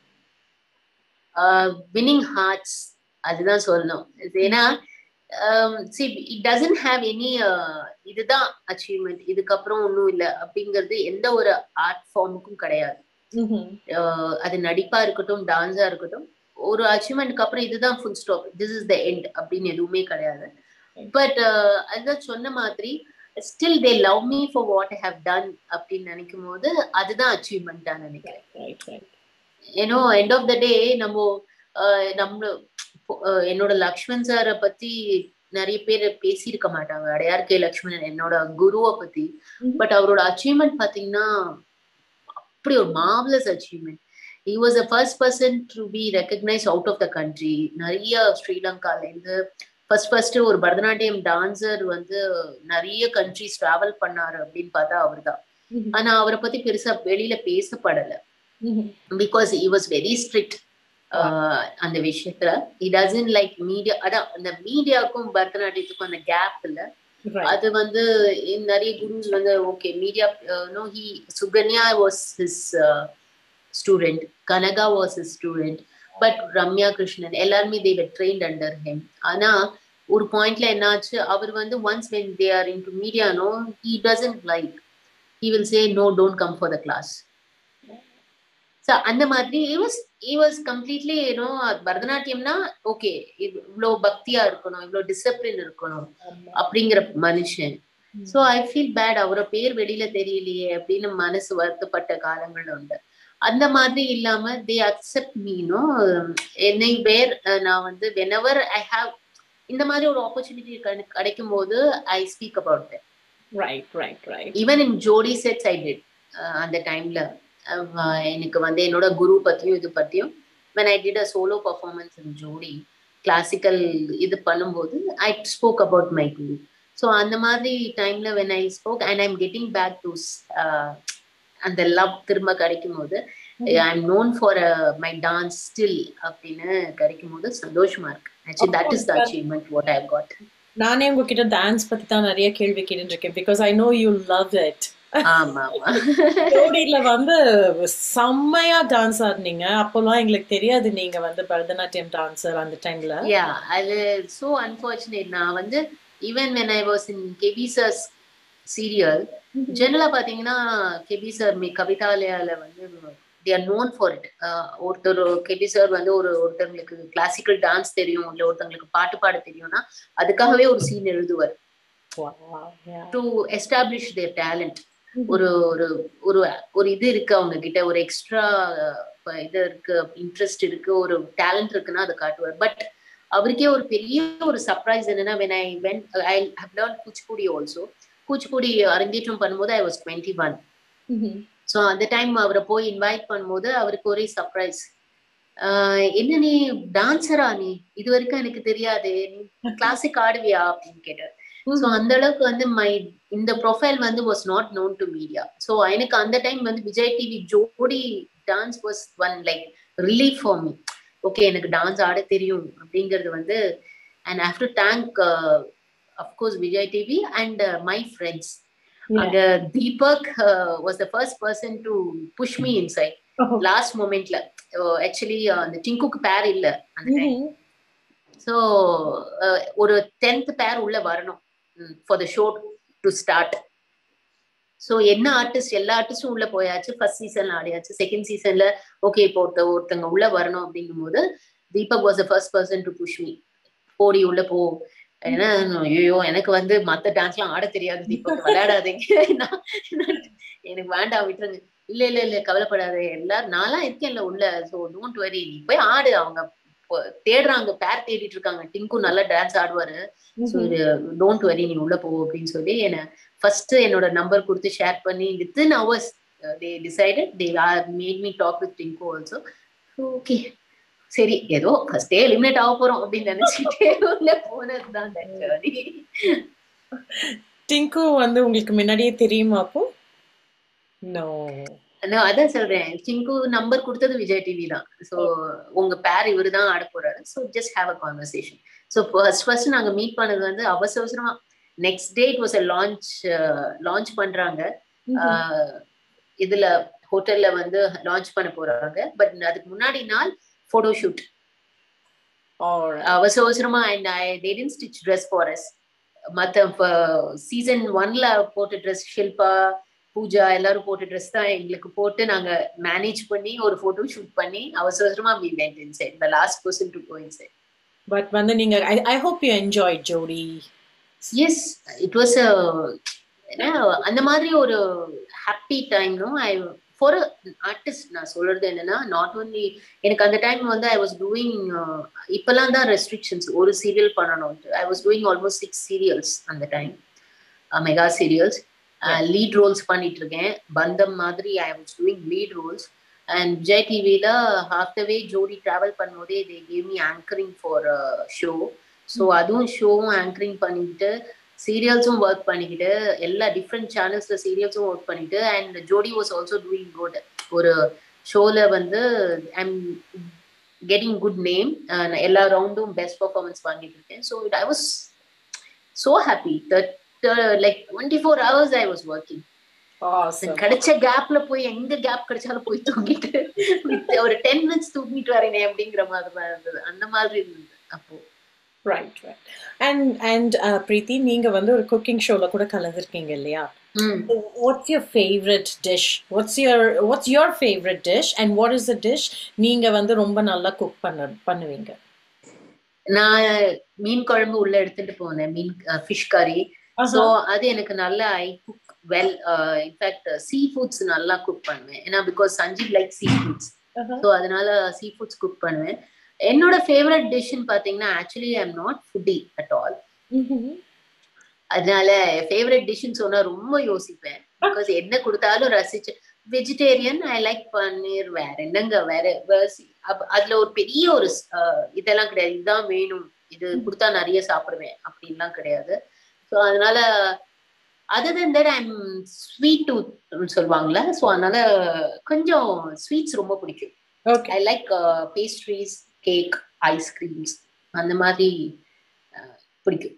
Winning hearts அதுதான் சொல்லணும் ஏன்னா see it doesn't have any இதுதான் achievement இதுக்கப்புறம் ஒன்றும் இல்லை அப்படிங்கிறது எந்த ஒரு ஆர்ட் ஃபார்முக்கும் கிடையாது அஹ் அது நடிப்பா இருக்கட்டும் டான்ஸா இருக்கட்டும் ஒரு அச்சீவ்மெண்ட்க்கு அப்புறம் இதுதான் full stop this is the end அப்படின்னு எதுவுமே கிடையாது பட் அதுதான் சொன்ன மாதிரி still they love me for what I have done அப்படின்னு நினைக்கும் போது அதுதான் அச்சீவ்மெண்ட்டா நினைக்கிறேன் Right, right. ஏன்னோ எண்ட் ஆஃப் த டே நம்ம அஹ், நம்ம அஹ், என்னோட லக்ஷ்மண் சாரை பத்தி நிறைய பேர் பேசியிருக்க மாட்டாங்க அடையார் கே லக்ஷ்மணன் என்னோட குருவை பத்தி பட் அவரோட அச்சீவ்மெண்ட் பாத்தீங்கன்னா அப்படி ஒரு marvellous achievement he was a first person to be recognise out of the country நிறைய ஸ்ரீலங்கால இருந்து ஃபர்ஸ்ட் ஃபர்ஸ்ட் ஒரு பரதநாட்டியம் டான்சர் வந்து நிறைய கண்ட்ரிஸ் டிராவல் பண்ணாரு அப்படின்னு பார்த்தா அவர்தான் ஆனா அவரை பத்தி பெருசா வெளியில பேசப்படல because he was very strict அந்த விஷயத்துல he doesn't லைக் மீடியா அதான் அந்த மீடியாவுக்கும் பரதநாட்டியத்துக்கும் அந்த கேப் இல்ல Right. அது வந்து இந்த நிறைய குருஸ் வந்து okay media no he Sukanya was his student Kanaka was his student but Ramya Krishnan எல்லாருமே they were trained under him ஆனா ஒரு பாயிண்ட்ல என்னாச்சு அவர் வந்து once when they are in to media no he doesn't like he will say no don't come for the class so அந்த மாதிரி was was completely ஏன்னோ பரதநாட்டியம்னா ஓகே இவ்வளோ பக்தியா இருக்கணும் இவ்வளோ டிசிப்ளின் இருக்கணும் அப்படிங்கிற மனுஷன் ஸோ ஐ ஃபீல் பேட் அவரோட பேர் வெளியில தெரியலையே அப்படின்னு மனசு வருத்தப்பட்ட காலங்கள் உண்டு அந்த மாதிரி இல்லாம தே அக்செப்ட் மீனோ என்னை வேர் நான் வந்து வெனவர் ஐ ஹாவ் இந்த மாதிரி ஒரு ஆப்பர்ச்சுனிட்டி கிடைக்கும் போது I speak about Right, right, right. Even in Jodi sets I did அந்த டைம்ல எனக்கு வந்து என்னோட குரு பத்தியும் இது பத்தியும் when I did a solo performance in Jodi classical இது பண்ணும்போது I spoke about my guru so அந்த மாதிரி டைம்ல when I spoke and I'm getting back to அந்த லவ் திரும்ப கிடைக்கும் போது I'm known for my dance still அப்படின்னு கிடைக்கும் போது சந்தோஷமா இருக்கு actually that is the achievement what I got நானே உங்ககிட்ட டான்ஸ் பத்தி தான் நிறைய கேள்வி கேட்டுட்டு இருக்கேன் because I know you love it ஆமா ஆமா ஜோடியில வந்து செம்மையா டான்ஸ் ஆடினீங்க அப்போலாம் எங்களுக்கு தெரியாது நீங்க வந்து பரதநாட்டியம் டான்சர் அந்த டைம்ல யா அது சோ அன்பார்ச்சுனேட் நான் வந்து even when I was in KB sir serial ஜெனரலா பாத்தீங்கன்னா கெபி சார் கவிதாலயால வந்து the are known for it ஒருத்தர் கெபி சார் வந்து ஒரு ஒருத்தவங்களுக்கு கிளாசிக்கல் டான்ஸ் தெரியும் இல்ல ஒருத்தவங்களுக்கு பாட்டு பாட தெரியும்னா அதுக்காகவே ஒரு சீன் எழுதுவார் டு எஸ்டாப்ளிஷ் தேர் டேலண்ட் ஒரு ஒரு ஒரு ஒரு இது இருக்கு அவங்க கிட்ட ஒரு எக்ஸ்ட்ரா இது இருக்கு இன்ட்ரெஸ்ட் இருக்கு ஒரு டேலண்ட் இருக்குன்னா அதை காட்டுவார் பட் அவருக்கே ஒரு பெரிய ஒரு சர்ப்ரைஸ் என்னன்னா when I when I have learn Kuchipudi also Kuchipudi அரங்கேற்றம் பண்ணும்போது I was twenty one so அந்த டைம் அவரை போய் இன்வைட் பண்ணும்போது அவருக்கு ஒரே சர்ப்ரைஸ் என்ன நீ டான்சரா நீ இது வரைக்கும் எனக்கு தெரியாது நீ கிளாசிக் ஆடுவியா அப்படின்னு கேட்டார் ஸோ அந்த அளவுக்கு வந்து மை இந்த ப்ரொஃபைல் வந்து was not known to media so எனக்கு அந்த டைம் வந்து Vijay TV Jodi dance was one like relief for me okay எனக்கு டான்ஸ் ஆட தெரியும் அப்படிங்கிறது வந்து and after thank of course Vijay TV and my friends and Deepak was the first person to push me inside last மூமெண்ட்ல actually அந்த டிங்குக்கு பேர் இல்ல அந்த டைம் ஸோ ஒரு டென்த் பேர் உள்ள வரணும் for the show to start so என்ன ஆர்டிஸ்ட் எல்லா ஆர்டிஸ்டும் உள்ள போயாச்சு ஃபர்ஸ்ட் சீசன்ல ஆடியாச்சு செகண்ட் சீசன்ல ஓகே இப்போ ஒருத்த ஒருத்தங்க உள்ள வரணும் அப்படிங்கும் போது Deepak was the first person to push me போடி உள்ள போ ஏன்னா ஐயோ எனக்கு வந்து மத்த டான்ஸ்லாம் ஆட தெரியாது தீபக் விளையாடாதீங்க எனக்கு வேண்டாம் விட்டுருங்க இல்ல இல்ல இல்ல கவலைப்படாத எல்லாரும் நான்லாம் இருக்கேன்ல உள்ள ஸோ டோன்ட் வரி நீ போய் ஆடு அவங்க தேடுறாங்க பேர் தேடிட்டு இருக்காங்க டிங்கு நல்லா டான்ஸ் ஆடுவாரு ஸோ டோன்ட் வரி நீ உள்ள போ அப்படின்னு சொல்லி என்ன ஃபர்ஸ்ட் என்னோட நம்பர் கொடுத்து ஷேர் பண்ணி within hours they decided they are made me talk with Tingu also okay சரி ஏதோ ஃபர்ஸ்டே எலிமினேட் ஆக போறோம் அப்படின்னு நினைச்சிட்டே உள்ள போனதுதான் ஜர்னி டிங்கு வந்து உங்களுக்கு முன்னாடியே தெரியுமா அப்போ நோ நான் அதான் சொல்றேன் சிங்கு நம்பர் கொடுத்தது விஜய் டிவி தான் ஸோ உங்க பேர் இவரு தான் ஆட போறாரு so just have a conversation so first first நாங்க மீட் பண்ணது வந்து அவசர அவசரமா next day it was a launch launch பண்றாங்க இதுல ஹோட்டல்ல வந்து லான்ச் பண்ண போறாங்க பட் அதுக்கு முன்னாடி நாள் போட்டோ ஷூட் அவசர அவசரமா and I didn't stitch dress for us மத்த சீசன் ஒன்ல போட்ட ட்ரெஸ் ஷில்பா பூஜா எல்லாரும் போட்ட ட்ரெஸ் தான் எங்களுக்கு போட்டு நாங்க மேனேஜ் பண்ணி ஒரு போட்டோ ஷூட் பண்ணி அவசர அவசரமா we went inside the last person to go inside but வந்து நீங்க I hope you enjoy Jodi yes it was அந்த மாதிரி ஒரு happy time no I for artist நான் சொல்றது என்னன்னா நாட் ஓன்லி எனக்கு அந்த டைம் வந்து ஐ வாஸ் டூயிங் இப்பெல்லாம் தான் ரெஸ்ட்ரிக்ஷன்ஸ் ஒரு சீரியல் பண்ணணும் I was doing almost six serials அந்த time mega serials lead roles பண்ணிட்டு இருக்கேன் பந்தம் மாதிரி I was doing lead roles and Vijay டிவியில half the way Jodi travel பண்ணும்போதே they gave me anchoring for show so அதுவும் ஷோவும் ஆங்கரிங் பண்ணிக்கிட்டு சீரியல்ஸும் ஒர்க் பண்ணிக்கிட்டு எல்லா டிஃப்ரெண்ட் சேனல்ஸ்ல சீரியல்ஸும் ஒர்க் பண்ணிட்டு and Jodi was also doing good ஒரு ஷோல வந்து ஐம் கெட்டிங் குட் நேம் எல்லா ரவுண்டும் பெஸ்ட் பர்ஃபார்மன்ஸ் வாங்கிட்டு இருக்கேன் so it I was so happy that like twenty four hours I was working கிடைச்ச கேப்ல போய் எங்க கேப் கிடைச்சாலும் போய் தூங்கிட்டு ஒரு டென் மினிட்ஸ் தூங்கிட்டு வரேனே அப்படிங்கிற மாதிரி தான் இருந்தது அந்த மாதிரி இருந்தது அப்போ right right and and Preethi நீங்க வந்து ஒரு குக்கிங் ஷோல கூட கலந்துருக்கீங்க இல்லையா what's your favourite dish what's your what's your favourite dish and what is the dish நீங்க வந்து ரொம்ப நல்லா குக் பண்ண பண்ணுவீங்க நான் மீன் குழம்பு உள்ள எடுத்துட்டு போனேன் மீன் ஃபிஷ் கறி ஸோ அது எனக்கு நல்ல I cook well in fact sea foods நல்லா குக் பண்ணுவேன் ஏன்னா because Sanjeev like sea foods so அதனால சீ ஃபுட்ஸ் குக் பண்ணுவேன் என்னோட ஃபேவரட் டிஷ்னு பாத்தீங்கன்னா actually I am not foodie at all அதனால ஃபேவரட் டிஷ்னு சொன்னா ரொம்ப யோசிப்பேன் பிகாஸ் என்ன கொடுத்தாலும் ரசிச்சு வெஜிடேரியன் ஐ லைக் பன்னீர் வேற என்னங்க வேற அதுல ஒரு பெரிய ஒரு இதெல்லாம் கிடையாது இதுதான் வேணும் இது கொடுத்தா நிறைய சாப்பிடுவேன் அப்படின்லாம் கிடையாது ஸோ அதனால other then that I'm sweet tooth சொல்லுவாங்கல்ல ஸோ அதனால கொஞ்சம் ஸ்வீட்ஸ் ரொம்ப பிடிக்கும் okay I like pastries cake ice creams அந்த மாதிரி அஹ், பிடிக்கும்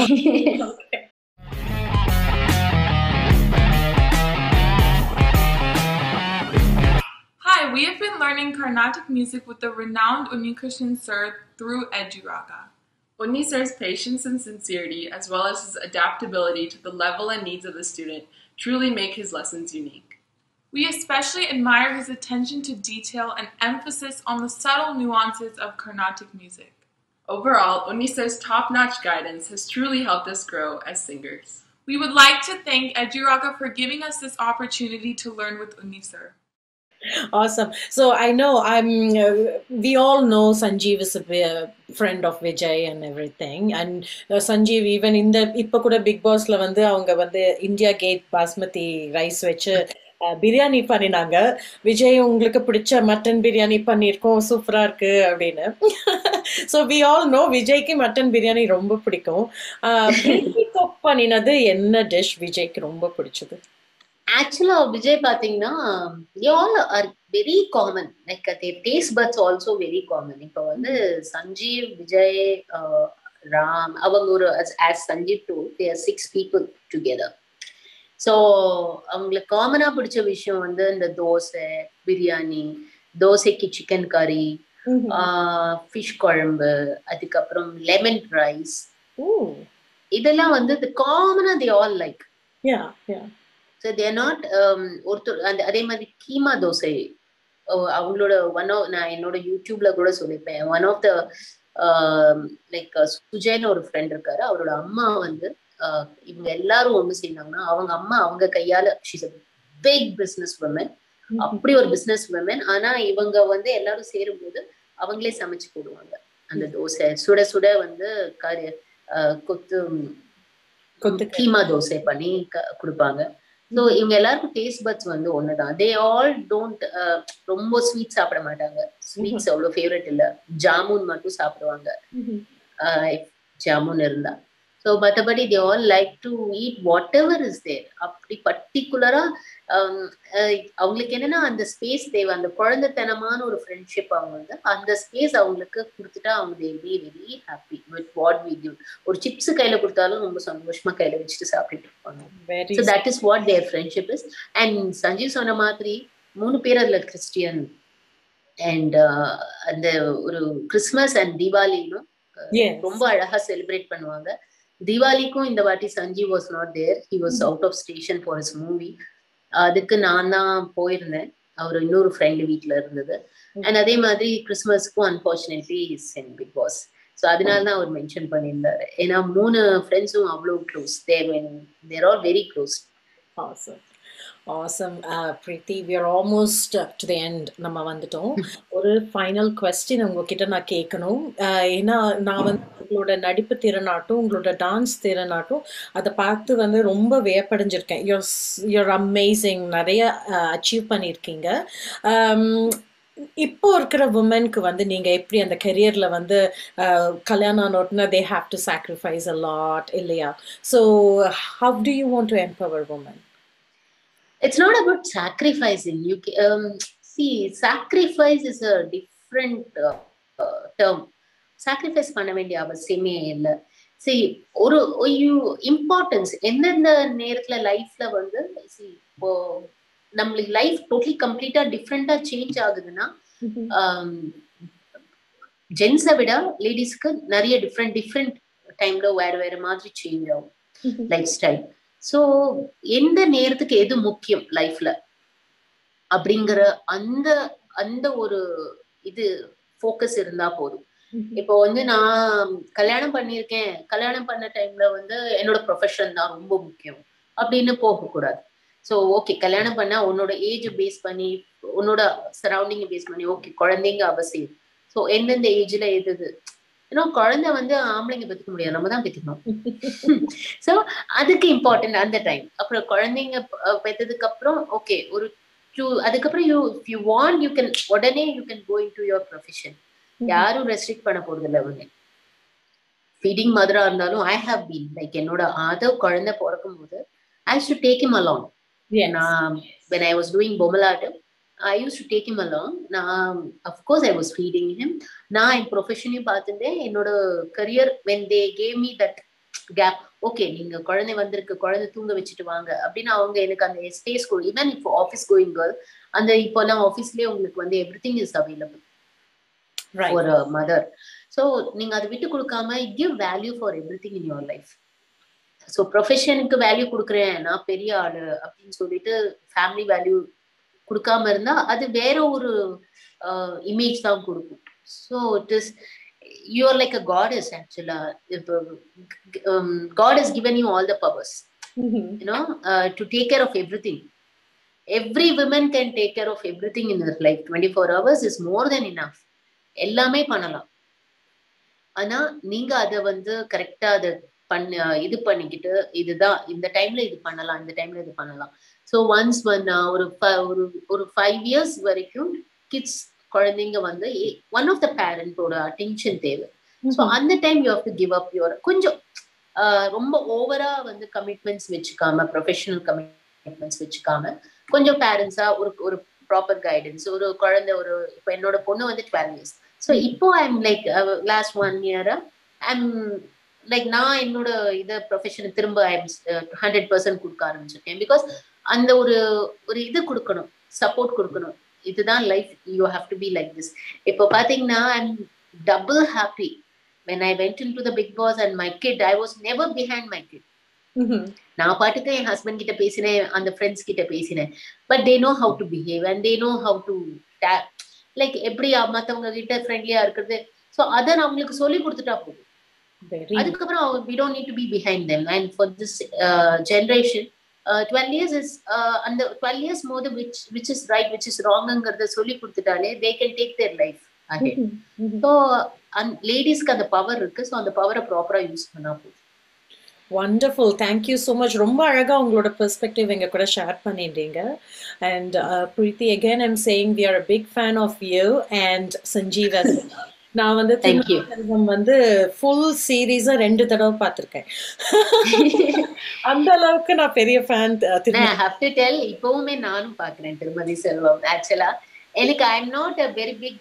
Hi, we have been learning Carnatic music with the renowned Unikrishnan Sir through Eduraga. Unni Sir's patience and sincerity, as well as his adaptability to the level and needs of the student, truly make his lessons unique. We especially admire his attention to detail and emphasis on the subtle nuances of Carnatic music. Overall, Unni Sir's top notch guidance has truly helped us grow as singers. We would like to thank Eduraga for giving us this opportunity to learn with Unisir. Awesome. So I know I'm. Uh, we all know Sanjeev is a vi- friend of Vijay and everything. And uh, Sanjeev even இந்த இப்போ கூட big பாஸ்ல வந்து அவங்க வந்து India gate basmati rice வச்சு அஹ், பிரியாணி பண்ணினாங்க விஜய் உங்களுக்கு பிடிச்ச மட்டன் பிரியாணி பண்ணியிருக்கோம் சூப்பரா இருக்கு அப்படின்னு ஸோ வி ஆல் நோ விஜய்க்கு மட்டன் பிரியாணி ரொம்ப பிடிக்கும் குக் பண்ணினது என்ன டிஷ் விஜய்க்கு ரொம்ப பிடிச்சது ஆக்சுவலா விஜய் பாத்தீங்கன்னா all are very common like taste buds also very common இப்போ வந்து சஞ்சீவ் விஜய் uh, ராம் அவங்க ஒரு as Sanjeev do their six people together so அவங்களுக்கு காமனா பிடிச்ச விஷயம் வந்து இந்த தோசை பிரியாணி தோசைக்கு சிக்கன் கறி ஃபிஷ் குழம்பு அதுக்கப்புறம் லெமன் ரைஸ் Ooh, இதெல்லாம் வந்து காமனா they all like yeah, yeah. So they're not ஒருத்தர் அந்த அதே மாதிரி கீமா தோசை அஹ் அவங்களோட ஒன் ஆஃப் நான் என்னோட யூடியூப்ல கூட சொல்லியிருப்பேன் ஒன் ஆஃப் த லைக் சுஜய்னு ஒரு ஃப்ரெண்ட் இருக்காரு அவரோட அம்மா வந்து அஹ், இவங்க எல்லாரும் ஒண்ணு சேர்ந்தாங்கன்னா அவங்க அம்மா அவங்க கையால ஷீஸ் பிக் பிசினஸ் உமன் அப்படி ஒரு பிசினஸ் உமன் ஆனா இவங்க வந்து எல்லாரும் சேரும்போது அவங்களே சமைச்சு போடுவாங்க அந்த தோசை சுட சுட வந்து கறி அஹ், கொத்து கொத்துக்கறி. கீமா தோசை பண்ணி க- கொடுப்பாங்க ஸோ இவங்க எல்லாருக்கும் டேஸ்ட் பட்ஸ் வந்து ஒண்ணுதான் தே ஆல் டோன்ட் ரொம்ப ஸ்வீட் சாப்பிட மாட்டாங்க ஸ்வீட்ஸ் அவ்வளோ ஃபேவரட் இல்ல ஜாமுன் மட்டும் சாப்பிடுவாங்க uh, if jamun இருந்தா ஸோ மற்றபடி they all like to eat whatever is there அப்படி பர்டிகுலரா அவங்களுக்கு என்னன்னா அந்த ஸ்பேஸ் தேவை அந்த குழந்தைத்தனமான ஒரு ஃப்ரெண்ட்ஷிப் அவங்க வந்து அந்த ஸ்பேஸ் அவங்களுக்கு கொடுத்துட்டா அவங்க they be very happy with what we give ஒரு சிப்ஸ் கையில கொடுத்தாலும் ரொம்ப சந்தோஷமா கையில வச்சுட்டு சாப்பிட்டுட்டு இருப்பாங்க Very so that is what their friendship is and Sanjeev சொன்ன மாதிரி மூணு பேர் அதுல கிறிஸ்டியன் அண்ட் அந்த ஒரு கிறிஸ்மஸ் அண்ட் தீபாவளியும் Yes. ரொம்ப அழகா செலிப்ரேட் பண்ணுவாங்க தீபாவளிக்கும் இந்த வாட்டி Sanjeev was not there he was out of station for his movie அதுக்கு நான் தான் போயிருந்தேன் அவர் இன்னொரு ஃப்ரெண்ட் வீட்ல இருந்தது அண்ட் அதே மாதிரி கிறிஸ்மஸ்க்கும் unfortunately is in Bigg Boss so அதனால தான் அவர் மென்ஷன் பண்ணியிருந்தாரு ஏன்னா மூணு ஃப்ரெண்ட்ஸும் அவ்வளோ close they're when they're all very close Awesome. Awesome. Uh, Preeti, we are almost uh, to the end. நம்ம வந்துட்டோம் ஒரு ஃபைனல் கொஸ்டின் உங்ககிட்ட நான் கேட்கணும் அஹ் ஏன்னா நான் வந்து உங்களோட நடிப்பு திறனாட்டும் உங்களோட டான்ஸ் திறனாட்டும் அதை பார்த்து வந்து ரொம்ப வியப்படைஞ்சிருக்கேன் யூர் யூர் அமேசிங் நிறைய அச்சீவ் பண்ணியிருக்கீங்க Um, இப்போ இருக்கிற உமனுக்கு வந்து நீங்க எப்படி அந்த கெரியர்ல வந்து அஹ், கல்யாணம் ஆனோட்னா they have to sacrifice a lot இல்லையா so how do you want to empower women it's not about sacrificing you ca- um, see sacrifice is a different uh, uh, term sacrifice பண்ண வேண்டிய அவசியமே இல்லை see ஒரு you importance எந்தெந்த நேரத்துல லைஃப்ல வந்து see இப்போ நம்மளுக்கு லைஃப் டோட்டலி கம்ப்ளீட்டா டிஃப்ரெண்டா சேஞ்ச் ஆகுதுன்னா ஜென்ஸை விட லேடிஸ்க்கு நிறைய டிஃப்ரெண்ட் டிஃப்ரெண்ட் டைம்ல வேற வேற மாதிரி சேஞ்ச் ஆகும் லைஃப் ஸ்டைல் ஸோ எந்த நேரத்துக்கு எது முக்கியம் லைஃப்ல அப்படிங்கிற அந்த அந்த ஒரு இது ஃபோக்கஸ் இருந்தா போதும் இப்போ வந்து நான் கல்யாணம் பண்ணியிருக்கேன் கல்யாணம் பண்ண டைம்ல வந்து என்னோட ப்ரொஃபஷன் தான் ரொம்ப முக்கியம் அப்படின்னு போகக்கூடாது ஸோ ஓகே கல்யாணம் பண்ணா உன்னோட ஏஜ் பேஸ் பண்ணி உன்னோட சரௌண்டிங் பேஸ் பண்ணி ஓகே குழந்தைங்க அவசியம் ஸோ எந்தெந்த ஏஜ்ல எது இது ஏன்னா குழந்தை வந்து ஆம்பளைங்க பெற்றுக்க முடியாது நம்ம தான் பெற்றுக்கணும் ஸோ அதுக்கு இம்பார்ட்டன்ட் அந்த டைம் அப்புறம் குழந்தைங்க ப- பெத்ததுக்கு அப்புறம் ஓகே ஒரு டூ அதுக்கப்புறம் you you want you can உடனே you can go into your profession யாரும் ரெஸ்ட்ரிக்ட் பண்ண போறது இல்லை அவங்க ஃபீடிங் மதரா இருந்தாலும் ஐ ஹாவ் பீன் லைக் என்னோட ஆதவ் குழந்தை பிறக்கும் போது I should take him along Yes. நான் when I was doing பொம்மலாட்டம் I used to take him along நான் of course I was feeding him நான் என் ப்ரொஃபஷனையும் பார்த்துட்டேன் என்னோட career when they gave me that gap ஓகே நீங்க குழந்தை வந்திருக்கு குழந்தை தூங்க வச்சுட்டு வாங்க அப்படின்னு அவங்க எனக்கு அந்த ஸ்பேஸ் கொடு ஈவன் இப்போ ஆஃபீஸ் கோயிங் கேர்ள் அந்த இப்போல்லாம் ஆஃபீஸ்லயே உங்களுக்கு வந்து everything is available Right. ஒரு மதர் ஸோ நீங்க அதை விட்டு கொடுக்காம give value for everything in your life so ப்ரொஃபஷனுக்கு வேல்யூ கொடுக்குறேன் நான் பெரிய ஆளு அப்படின்னு சொல்லிட்டு ஃபேமிலி வேல்யூ கொடுக்காம இருந்தா அது வேற ஒரு இமேஜ் தான் கொடுக்கும் so it is you are like a goddess ஆக்சுவலா இப்போ god is given you all the powers Mhm. you know uh, to take care of everything every woman can take care of everything in her life 24 hours is more than enough எல்லாமே பண்ணலாம் ஆனா நீங்க அத வந்து கரெக்டா அத பண்ண இது பண்ணிக்கிட்டு இதுதான் இந்த டைம்ல இது பண்ணலாம் இந்த டைம்ல இது பண்ணலாம் ஸோ ஒன்ஸ் ஒன் ஒரு fi- ஒரு ஒரு ஃபைவ் இயர்ஸ் வரைக்கும் கிட்ஸ் குழந்தைங்க வந்து ஒன் ஆஃப் த பேரண்டோட அட்டென்ஷன் தேவை ஸோ அந்த time you have to give up your கொஞ்சம் ஆஹ் ரொம்ப ஓவரா வந்து கமிட்மெண்ட்ஸ் வச்சுக்காம ப்ரொஃபஷனல் கமிட்மெண்ட்ஸ் வச்சுக்காம கொஞ்சம் பேரண்ட்ஸா ஒரு ஒரு ப்ராப்பர் கைடன்ஸ் ஒரு குழந்தை ஒரு இப்போ என்னோட பொண்ணு வந்து டுவெல் இயர்ஸ் ஸோ இப்போ ஐம் லைக் லாஸ்ட் ஒன் இயரா ஐம் லைக் நான் என்னோட இதை ப்ரொஃபஷனை திரும்ப ஐம் ஹண்ட்ரட் பர்சன்ட் கொடுக்க ஆரம்பிச்சிருக்கேன் பிகாஸ் அந்த ஒரு ஒரு இது கொடுக்கணும் சப்போர்ட் கொடுக்கணும் இதுதான் life you have to be like this இப்போ பாத்தீங்கன்னா I'm double happy when I went into the big boss and my kid, I was never behind my kid. Mhm. நான் பாட்டுக்கு என் ஹஸ்பண்ட் கிட்ட பேசினேன் அந்த ஃப்ரெண்ட்ஸ் கிட்ட பேசினேன் but they know how to behave and they know how to like எப்படி மத்தவங்க கிட்ட ஃப்ரெண்ட்லியா இருக்கிறது ஸோ அதை நான் அவங்களுக்கு சொல்லி கொடுத்துட்டா போதும் Very அதுக்கப்புறம் we don't need to be behind them and for this generation twelve years is அந்த டுவெல் இயர்ஸ் போது which which is right which is ராங்கிறத சொல்லி கொடுத்துட்டாலே they can take their life ahead Mhm. Mhm. So அந் லேடிஸ்க்கு அந்த power இருக்கு so அந்த பவரை ப்ராப்பரா யூஸ் பண்ணா போதும் வண்டர்ஃபுல் தேங்க்யூ ஸோ மச் ரொம்ப அழகாக உங்களோட பெர்ஸ்பெக்டிவ் எங்க கூட ஷேர் பண்ணிட்டீங்க and Preethi again I'm saying we are a big fan of you and Sanjeev as well. நான் வந்து Thank you. திருமணம் வந்து ஃபுல் சீரீஸை ரெண்டு தடவை பார்த்துருக்கேன் அந்த அளவுக்கு நான் பெரிய ஃபேன் திரும்ப நான் ஹாவ் டு டெல் இப்பவுமே நானும் பாக்குறேன் திருமதி செல்வம் ஆக்சுவலா எனக்கு I am not a very big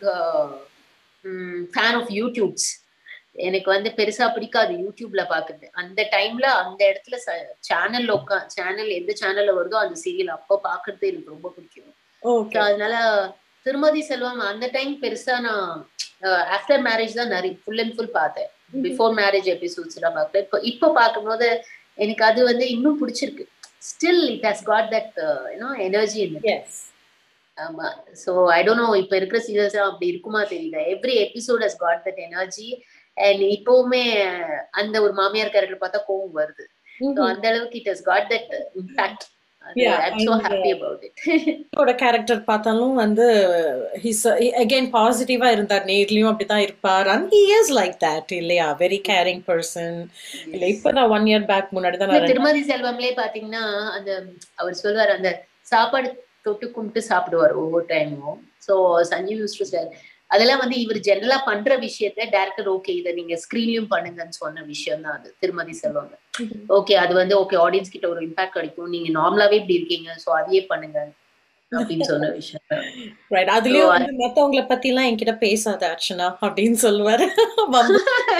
fan of YouTubes எனக்கு வந்து பெருசா பிடிக்காது யூடியூப்ல பாக்குறது அந்த டைம்ல அந்த இடத்துல சேனல்ல உட்கா சேனல் எந்த சேனல்ல வருதோ அந்த சீரியல் அப்போ பாக்குறது எனக்கு ரொம்ப பிடிக்கும் So, ஓகே அதனால திருமதி செல்வம் அந்த டைம் பெருசா நான் ஆஃப்டர் மேரேஜ் தான் நிறைய ஃபுல் அண்ட் ஃபுல் பார்த்தேன் பிஃபோர் மேரேஜ் எபிசோட்ஸ் எல்லாம் பார்க்கல இப்போ இப்போ பார்க்கும்போது எனக்கு அது வந்து இன்னும் பிடிச்சிருக்கு still it has got that you know energy yes ஆமா ஸோ ஐ டோன்ட் நோ இப்போ இருக்கிற சீரியல்ஸ் அப்படி இருக்குமா தெரியல every episode has got that energy and இப்பவுமே அந்த ஒரு மாமியார் கேரக்டர் பார்த்தா கோவம் வருது ஸோ அந்த அளவுக்கு it has got that impact Yeah, I'm so and, happy about it அவரோட கேரக்டர் பார்த்தாலும் வந்து ஹிஸ் அகைன் பாசிட்டிவா இருந்தார் நேர்லயும் அப்படிதான் இருப்பார் and he is like that இல்லையா வெரி கேரிங் பர்சன் இல்ல இப்ப நான் ஒன் இயர் பேக் முன்னாடி தான் இல்ல, நான் திருமதி செல்வம்லயே பாத்தீங்கன்னா அந்த அவர் சொல்வார் அந்த சாப்பாடு தொட்டு கும்பிட்டு சாப்பிடுவார் ஒவ்வொரு டைமும் சோ சஞ்சீவ் யூஸ் சார் அதெல்லாம் வந்து இவர் ஜெனரலா பண்ற விஷயத்த டேரக்டர் ஓகே இதை நீங்க ஸ்கிரீன்லயும் பண்ணுங்கன்னு சொன்ன விஷயம் தான் அது திருமதி செல்வம் ஓகே அது வந்து ஓகே ஆடியன்ஸ் கிட்ட ஒரு இம்பாக்ட் கிடைக்கும் நீங்க நார்மலாவே இப்படி இருக்கீங்க சோ அதையே பண்ணுங்க அப்படின்னு சொன்ன விஷயம் தான். ரைட் அதுலயும் So, வந்து மத்தவங்கள பத்தி எல்லாம் என்கிட்ட பேசாத அர்ச்சனா அப்படின்னு சொல்லுவாரு வந்து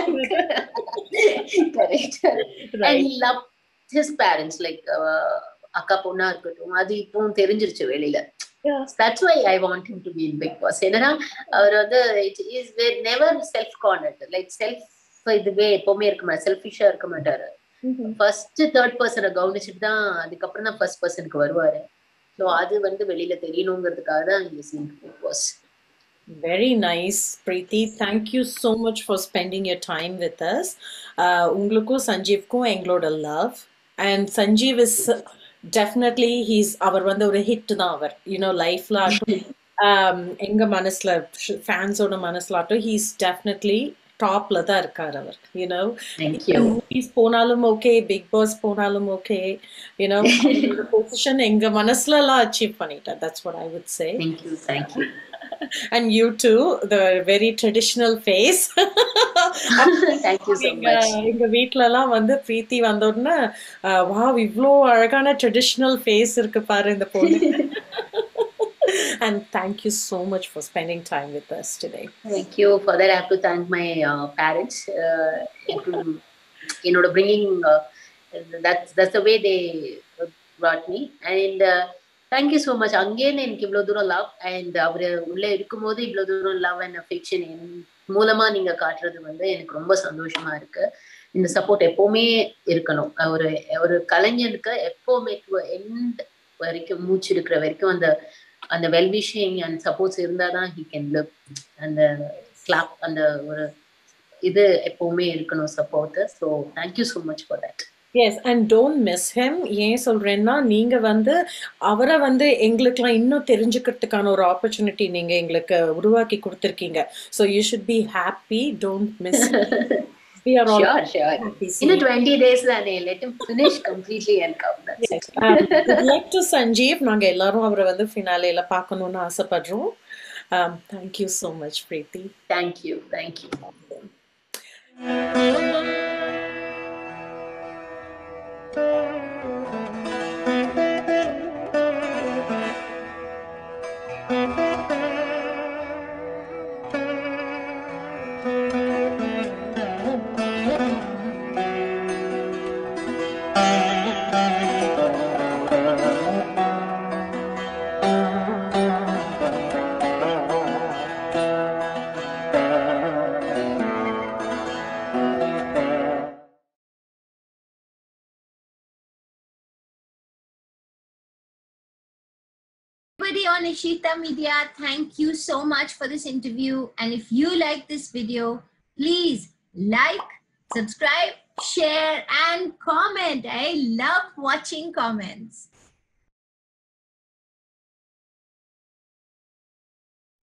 Correct. And Right. he loved his parents, like, uh, அக்கா பொண்ணா இருக்கட்டும் அது இப்பவும் தெரிஞ்சிருச்சு வெளியில Yeah. That's why I want him to be in Bigg Boss என்னன்னா அவர் வந்து it is never self cornered like self இதுவே எப்பவுமே இருக்க மாட்டார் செல்ஃபிஷா இருக்க மாட்டாரு ஃபர்ஸ்ட் தேர்ட் பர்சனை கவனிச்சுட்டு தான் அதுக்கப்புறம் தான் ஃபர்ஸ்ட் பர்சனுக்கு வருவாரு ஸோ அது வந்து வெளியில தெரியணுங்கிறதுக்காக தான் இங்க scene Bigg Boss Very nice, Preeti. Thank you so much for spending your time with us. Uh, உங்களுக்கும் சஞ்சீவ்க்கும் எங்களோட love. And Sanjeev is definitely he's அவர் வந்து ஒரு ஹிட் தான் அவர் யூனோ லைஃப்ல ஆகட்டும் um, எங்க மனசுல ஃபேன்ஸோட மனசுல ஆகட்டும் ஹீஸ் டெஃபினெட்லி டாப்ல தான் இருக்கார் அவர் யூனோ தேங்க்யூ மூவிஸ் போனாலும் ஓகே பிக் பாஸ் போனாலும் ஓகே யூனோ பொசிஷன் எங்க மனசுல எல்லாம் அச்சீவ் பண்ணிட்டார் that's what I would say thank you thank you and you too the very traditional face thank you so எங்க மச் எங்க வீட்ல எல்லாம் வந்து பிரீத்தி வந்த உடனே வா இவ்ளோ அழகான ட்ரெடிஷ்னல் ஃபேஸ் இருக்கு பாரு இந்த பொண்ணு and thank you so much for spending time with us today Thank you. For that, I have to thank my uh, parents. Uh, to, என்னோட bringing, uh, that's, that's the way they uh, brought me. And uh, thank you so much. அங்கேன்னு எனக்கு இவ்வளோ தூரம் love and அவர் உள்ளே இருக்கும்போது இவ்வளோ தூரம் love and affection என் மூலமா நீங்க காட்டுறது வந்து எனக்கு ரொம்ப சந்தோஷமா இருக்கு இந்த சப்போர்ட் எப்பவுமே இருக்கணும் ஒரு ஒரு கலைஞனுக்கு எப்பவுமே எண்ட் வரைக்கும் மூச்சு இருக்கிற வரைக்கும் அந்த அந்த வெல்விஷிங் அண்ட் சப்போர்ட்ஸ் இருந்தாதான் ஹி கேன் லிவ் அந்த கிளாப் அந்த ஒரு இது எப்பவுமே இருக்கணும் support so thank you so much for that yes and don't miss him ஏன் சொல்றேன்னா நீங்க வந்து அவரை வந்து எங்களுக்குலாம் இன்னும் தெரிஞ்சுக்கிறதுக்கான ஒரு ஆப்பர்ச்சுனிட்டி நீங்க எங்களுக்கு உருவாக்கி கொடுத்துருக்கீங்க so you should be happy don't miss we are all sure sure happy seeing இன்னும் டுவெண்ட்டி டேஸ் தானே let finish completely and come Yes. Um, good luck to Sanjeev நாங்க எல்லாரும் அவரை வந்து ஃபினாலேல பார்க்கணும்னு ஆசைப்படுறோம் um, thank you so much Preethi thank you thank you Everybody on Ishita Media, thank you so much for this interview. And if you like this video, please like, subscribe, share, and comment. I love watching comments.